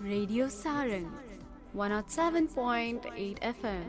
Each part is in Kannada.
Radio Saran 107.8 FM.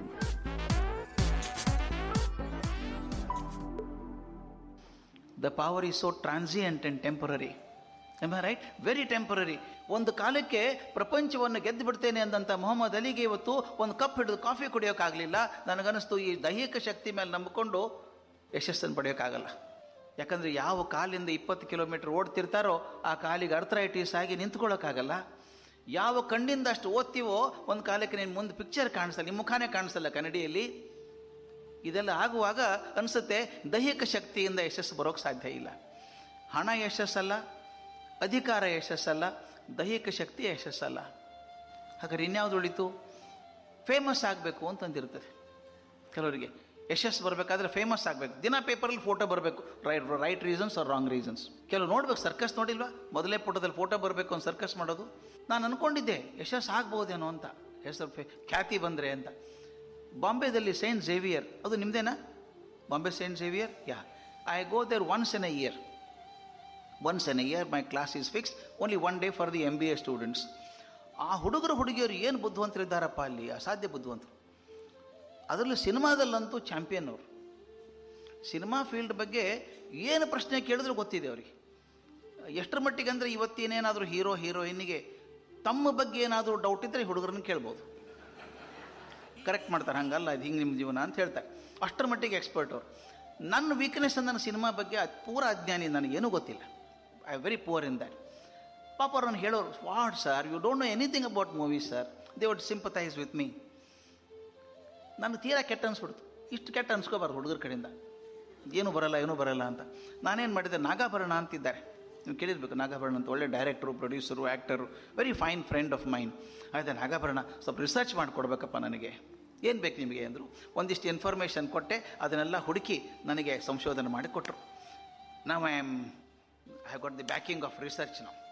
The power is so transient and temporary um right very temporary ಒಂದು ಕಾಲಕ್ಕೆ ಪ್ರಪಂಚವನ್ನು ಗೆದ್ದು ಬಿಡ್ತೇನೆ ಅಂದಂಥ ಮೊಹಮ್ಮದ್ ಅಲಿಗೆ ಇವತ್ತು ಒಂದು ಕಪ್ ಹಿಡಿದು ಕಾಫಿ ಕುಡಿಯೋಕ್ಕಾಗಲಿಲ್ಲ ನನಗನ್ನಿಸ್ತು ಈ ದೈಹಿಕ ಶಕ್ತಿ ಮೇಲೆ ನಂಬಿಕೊಂಡು ಯಶಸ್ಸನ್ನು ಪಡೆಯೋಕ್ಕಾಗಲ್ಲ ಯಾಕಂದರೆ ಯಾವ ಕಾಲಿಂದ ಇಪ್ಪತ್ತು ಕಿಲೋಮೀಟರ್ ಓಡ್ತಿರ್ತಾರೋ ಆ ಕಾಲಿಗೆ ಅರ್ಥರೈಟಿಸ್ ಆಗಿ ನಿಂತ್ಕೊಳ್ಳೋಕ್ಕಾಗಲ್ಲ ಯಾವ ಕಣ್ಣಿಂದ ಅಷ್ಟು ಓದ್ತೀವೋ ಒಂದು ಕಾಲಕ್ಕೆ ನೀನು ಮುಂದೆ ಪಿಕ್ಚರ್ ಕಾಣಿಸಲ್ಲ ನಿಮ್ಮ ಮುಖಾನೇ ಕಾಣಿಸಲ್ಲ ಕನ್ನಡಿಯಲ್ಲಿ ಇದೆಲ್ಲ ಆಗುವಾಗ ಅನಿಸುತ್ತೆ ದೈಹಿಕ ಶಕ್ತಿಯಿಂದ ಯಶಸ್ಸು ಬರೋಕ್ಕೆ ಸಾಧ್ಯ ಇಲ್ಲ ಹಣ ಯಶಸ್ಸಲ್ಲ ಅಧಿಕಾರ ಯಶಸ್ಸಲ್ಲ ದೈಹಿಕ ಶಕ್ತಿ ಯಶಸ್ಸಲ್ಲ ಹಾಗಾದ್ರೆ ಇನ್ಯಾವುದು ಉಳಿತು ಫೇಮಸ್ ಆಗಬೇಕು ಅಂತಂದಿರ್ತದೆ ಕೆಲವರಿಗೆ ಯಶಸ್ಸು ಬರಬೇಕಾದ್ರೆ ಫೇಮಸ್ ಆಗಬೇಕು ದಿನ ಪೇಪರಲ್ಲಿ ಫೋಟೋ ಬರಬೇಕು right right reasons are wrong reasons ಕೆಲವು ನೋಡ್ಬೇಕು ಸರ್ಕಸ್ ನೋಡಿಲ್ವಾ ಮೊದಲೇ ಫೋಟೋದಲ್ಲಿ ಫೋಟೋ ಬರಬೇಕು ಅಂತ ಸರ್ಕಸ್ ಮಾಡೋದು ನಾನು ಅಂದ್ಕೊಂಡಿದ್ದೆ ಯಶಸ್ಸು ಆಗ್ಬೋದೇನೋ ಅಂತ ಹೆಸರು ಫೇ ಖ್ಯಾತಿ ಬಂದರೆ ಅಂತ ಬಾಂಬೆದಲ್ಲಿ ಸೇಂಟ್ ಝೇವಿಯರ್ ಅದು ನಿಮ್ಮದೇನಾ Bombay saint Xavier yeah I go there once in a year once in a year my class is fix only one day for the M B A students ಆ ಹುಡುಗರು ಹುಡುಗಿಯರು ಏನು ಬುದ್ಧಿವಂತರಿದ್ದಾರಪ್ಪ ಅಲ್ಲಿ ಅಸಾಧ್ಯ ಬುದ್ಧಿವಂತರು ಅದರಲ್ಲೂ ಸಿನಿಮಾದಲ್ಲಂತೂ ಚಾಂಪಿಯನ್ ಅವರು ಸಿನಿಮಾ ಫೀಲ್ಡ್ ಬಗ್ಗೆ ಏನು ಪ್ರಶ್ನೆ ಕೇಳಿದ್ರು ಗೊತ್ತಿದೆ ಅವರಿಗೆ ಎಷ್ಟರ ಮಟ್ಟಿಗೆ ಅಂದರೆ ಇವತ್ತೇನೇನಾದರೂ ಹೀರೋ ಹೀರೋಯಿನ್ನಿಗೆ ತಮ್ಮ ಬಗ್ಗೆ ಏನಾದರೂ ಡೌಟ್ ಇದ್ದರೆ ಹುಡುಗರನ್ನ ಕೇಳ್ಬೋದು ಕರೆಕ್ಟ್ ಮಾಡ್ತಾರೆ ಹಂಗಲ್ಲ ಇದು ಹಿಂಗೆ ನಿಮ್ಮ ಜೀವನ ಅಂತ ಹೇಳ್ತಾರೆ ಅಷ್ಟರ ಮಟ್ಟಿಗೆ ಎಕ್ಸ್ಪರ್ಟ್ ಅವರು ನನ್ನ ವೀಕ್ನೆಸ್ ನನ್ನ ಸಿನಿಮಾ ಬಗ್ಗೆ ಅದ್ ಪೂರ ಅಜ್ಞಾನಿ ನನಗೇನೂ ಗೊತ್ತಿಲ್ಲ I very poor in that ಪಾಪ ಅವ್ರನ್ನ ಹೇಳೋರು what sir you don't know anything about movies sir they would sympathise with me ನನಗೆ ತೀರಾ ಕೆಟ್ಟ ಅನ್ಸ್ಬಿಡ್ತು ಇಷ್ಟು ಕೆಟ್ಟ ಅನ್ಸ್ಕೋಬಾರ್ದು ಹುಡುಗರ ಕಡೆಯಿಂದ ಏನೂ ಬರಲ್ಲ ಏನೂ ಬರಲ್ಲ ಅಂತ ನಾನೇನು ಮಾಡಿದ್ದೆ ನಾಗಾಭರಣ ಅಂತಿದ್ದಾರೆ ನೀವು ಕೇಳಿರ್ಬೇಕು ನಾಗಾಭರಣ ಅಂತ ಒಳ್ಳೆ director producer actor very fine friend of mine ಆಯ್ತು ನಾಗಾಭರಣ ಸ್ವಲ್ಪ ರಿಸರ್ಚ್ ಮಾಡಿಕೊಡ್ಬೇಕಪ್ಪ ನನಗೆ ಏನು ಬೇಕು ನಿಮಗೆ ಅಂದರು ಒಂದಿಷ್ಟು ಇನ್ಫಾರ್ಮೇಷನ್ ಕೊಟ್ಟೆ ಅದನ್ನೆಲ್ಲ ಹುಡುಕಿ ನನಗೆ ಸಂಶೋಧನೆ ಮಾಡಿ ಕೊಟ್ಟರು ನಾವು I am I got the backing of research ನಾವು